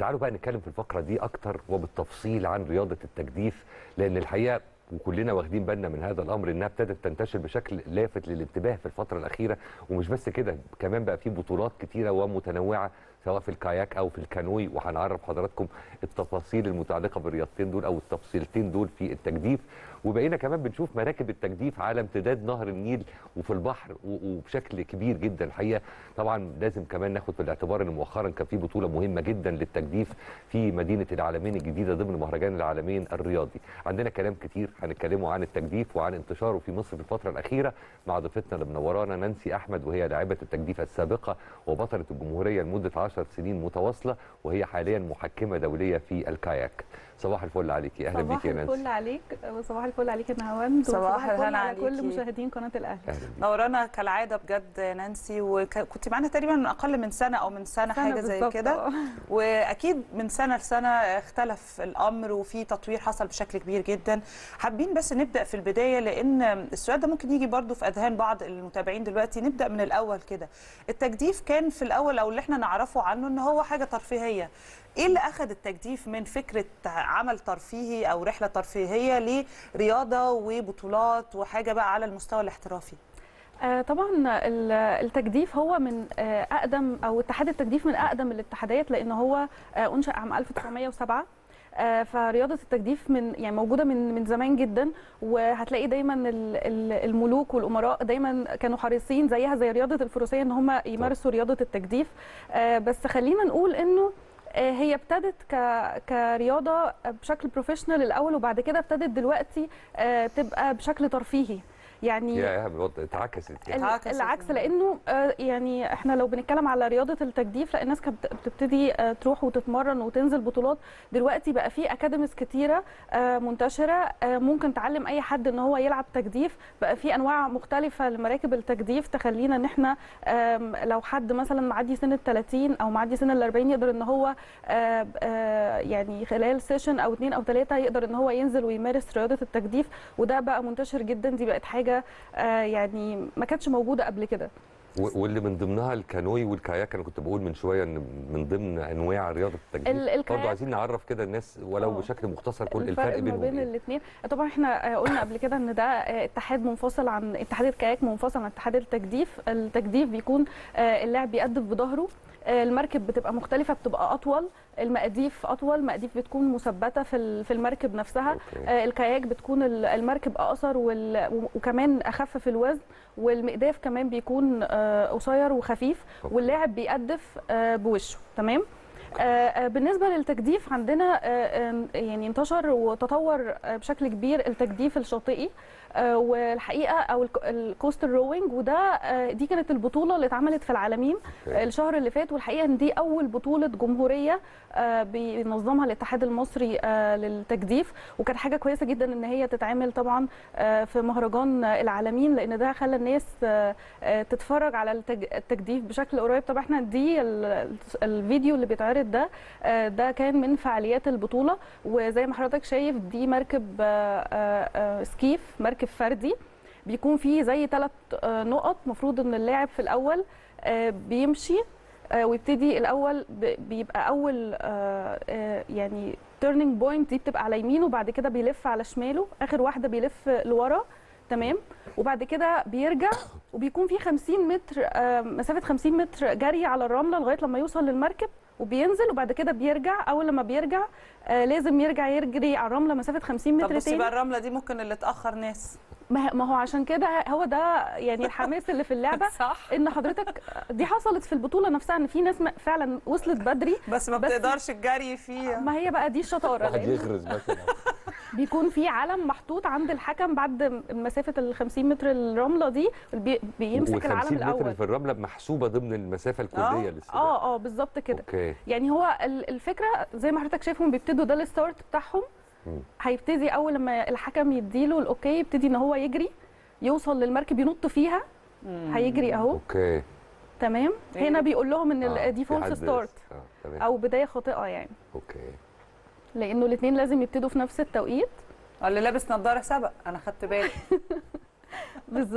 تعالوا بقى نتكلم في الفقره دي اكتر وبالتفصيل عن رياضه التجديف لان الحقيقه وكلنا واخدين بالنا من هذا الامر انها ابتدت تنتشر بشكل لافت للانتباه في الفتره الاخيره ومش بس كده كمان بقى في بطولات كتيره ومتنوعه سواء في الكاياك او في الكانوي وهنعرف حضراتكم التفاصيل المتعلقه بالرياضتين دول او التفصيلتين دول في التجديف وبقينا كمان بنشوف مراكب التجديف على امتداد نهر النيل وفي البحر و- وبشكل كبير جدا الحقيقه طبعا لازم كمان ناخد في الاعتبار ان مؤخرا كان في بطوله مهمه جدا للتجديف في مدينه العالمين الجديده ضمن مهرجان العالمين الرياضي عندنا كلام كتير هنتكلموا عن التجديف وعن انتشاره في مصر في الفتره الاخيره مع ضيفتنا اللي منورانا نانسي احمد وهي لاعبه التجديف السابقه وبطله الجمهوريه لمده 10 سنين متواصله وهي حاليا محكمه دوليه في الكاياك صباح الفل عليكي اهلا صباح بيكي يا نانسي الفل عليك وصباح الفل عليك يا نهاوند صباح وصباح الفل الهنا على كل عليكي. مشاهدين قناه الاهلي اهلا بيكي نورانا كالعاده بجد يا نانسي وكنت معانا تقريبا من اقل من سنه او من سنه, سنة حاجه زي بالظبط، كده آه. واكيد من سنه لسنه اختلف الامر وفي تطوير حصل بشكل كبير جدا حابين بس نبدا في البدايه لان السؤال ده ممكن يجي برضو في اذهان بعض المتابعين دلوقتي نبدا من الاول كده التجديف كان في الاول او اللي احنا نعرفه عنه ان هو حاجه ترفيهيه ايه اللي اخذ التجديف من فكره عمل ترفيهي او رحله ترفيهيه لرياضه وبطولات وحاجه بقى على المستوى الاحترافي آه، طبعا ال- التجديف هو من آه، اقدم او اتحاد التجديف من اقدم الاتحادات لان هو آه، انشا عام 1907 آه، فرياضه التجديف من يعني موجوده من من زمان جدا وهتلاقي دايما ال- ال- الملوك والامراء دايما كانوا حريصين زيها زي رياضه الفروسيه ان هم يمارسوا رياضه التجديف آه، بس خلينا نقول انه آه، هي ابتدت ك- كرياضه بشكل بروفيشنال الاول وبعد كده ابتدت دلوقتي آه، تبقى بشكل ترفيهي يعني يا الوضع اتعكست يعني ال- اتعكست. العكس لانه آه، يعني احنا لو بنتكلم على رياضه التجديف لا الناس كانت بت- بتبتدي آه، تروح وتتمرن وتنزل بطولات دلوقتي بقى في اكاديميز كتيره آه، منتشره آه، ممكن تعلم اي حد ان هو يلعب تجديف بقى في انواع مختلفه لمراكب التجديف تخلينا ان احنا آم، لو حد مثلا معدي سن ال 30 او معدي سن ال 40 يقدر ان هو آه، آه، يعني خلال سيشن او اتنين او ثلاثه يقدر ان هو ينزل ويمارس رياضه التجديف وده بقى منتشر جدا دي بقت حاجه آه، يعني ما كانتش موجوده قبل كده و- واللي من ضمنها الكانوي والكاياك انا كنت بقول من شويه ان من ضمن انواع رياضه التجديف ال- الكاياك- برضه عايزين نعرف كده الناس ولو آه. بشكل مختصر كل الفرق الفرق ما بينهم بين إيه؟ الاثنين طبعا احنا آه، قلنا قبل كده ان ده آه، اتحاد منفصل عن اتحاد الكاياك منفصل عن اتحاد التجديف التجديف بيكون آه، اللاعب بيقدف بظهره آه، المركب بتبقى مختلفه بتبقى اطول المقاديف اطول المقاديف بتكون مثبته في ال- في المركب نفسها أوكي. آه، الكاياك بتكون ال- المركب اقصر وال- وكمان اخف في الوزن والمقداف كمان بيكون آه، قصير وخفيف أوكي. واللاعب بيقدف آه، بوشه تمام آه، آه، بالنسبه للتجديف عندنا آه، آم، يعني انتشر وتطور آه، بشكل كبير التجديف الشاطئي آه، والحقيقه او الك- الكوستال روينج وده آه، دي كانت البطوله اللي اتعملت في العالمين أوكي. الشهر اللي فات والحقيقه ان دي اول بطوله جمهوريه آه، بينظمها الاتحاد المصري آه، للتجديف وكانت حاجه كويسه جدا ان هي تتعمل طبعا آه، في مهرجان آه، العالمين لان ده خلى الناس آه، آه، تتفرج على التج- التجديف بشكل قريب طبعا احنا دي ال- الفيديو اللي بيتعرض ده آه، ده كان من فعاليات البطوله وزي ما حضرتك شايف دي مركب آه، آه، آه، سكيف مركب فردي بيكون فيه زي ثلاث نقط مفروض ان اللاعب في الاول آه، بيمشي آه، ويبتدي الاول ب- بيبقى اول آه، آه، يعني تيرنينج بوينت دي بتبقى على يمينه وبعد كده بيلف على شماله اخر واحده بيلف لورا تمام وبعد كده بيرجع وبيكون في 50 متر آه، مسافه 50 متر جري على الرمله لغايه لما يوصل للمركب وبينزل وبعد كده بيرجع اول لما بيرجع آه، لازم يرجع يجري على الرمله مسافه 50 طب متر بصي تاني بقى الرمله دي ممكن اللي تاخر ناس ما ما هو عشان كده هو ده يعني الحماس اللي في اللعبه صح ان حضرتك دي حصلت في البطوله نفسها ان في ناس م- فعلا وصلت بدري بس ما بس- بتقدرش تجري فيه ما هي بقى دي الشطاره واحد لأن يغرز مثلا بيكون في علم محطوط عند الحكم بعد مسافه ال 50 متر الرمله دي بي بيمسك العلم وال50 متر الاول في الرمله محسوبه ضمن المسافه الكليه للسباق اه اه بالظبط كده اوكي يعني هو ال- الفكره زي ما حضرتك شايفهم بيبتدوا ده الستارت بتاعهم مم. هيبتدي اول لما الحكم يديله الاوكي يبتدي ان هو يجري يوصل للمركب ينط فيها هيجري اهو اوكي تمام إيه هنا ده؟ بيقول لهم ان آه، ال- دي في حد فولس ستارت لسه. اه تمام او بدايه خاطئه يعني اوكي لانه الاثنين لازم يبتدوا في نفس التوقيت اللي لابس نظاره سبق انا خدت بالي بالظبط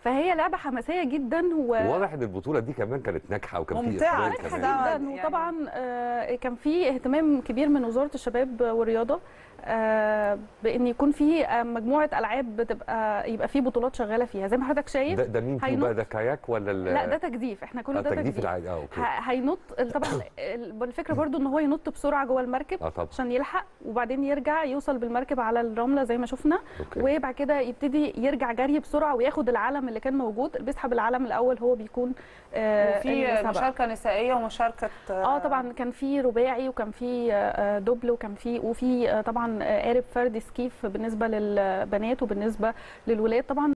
فهي لعبه حماسيه جدا و... واضح ان البطوله دي كمان كانت ناجحه وكان في ممتعة. إقبال ناجحة كمان. جداً. جدا يعني- وطبعا آه، كان في اهتمام كبير من وزاره الشباب والرياضه آه، بان يكون في آه، مجموعه العاب بتبقى يبقى في بطولات شغاله فيها زي ما حضرتك شايف ده, ده مين فيه هينط. بقى ده كاياك ولا ال- لا ده تجديف احنا كله آه، ده تجديف تجديف العادي اه اوكي ه- هينط طبعا ال- الفكره برضو ان هو ينط بسرعه جوه المركب اه طبعا عشان يلحق وبعدين يرجع يوصل بالمركب على الرمله زي ما شفنا اوكي وبعد كده يبتدي يرجع جري بسرعه وياخد العلم اللي كان موجود اللي بيسحب العلم الاول هو بيكون آه، وفي اللي سبق. مشاركه نسائيه ومشاركه اه طبعا كان في رباعي وكان في آه، دبل وكان في وفي آه، طبعا آه، قارب فردي سكيف بالنسبه للبنات وبالنسبه للولاد طبعا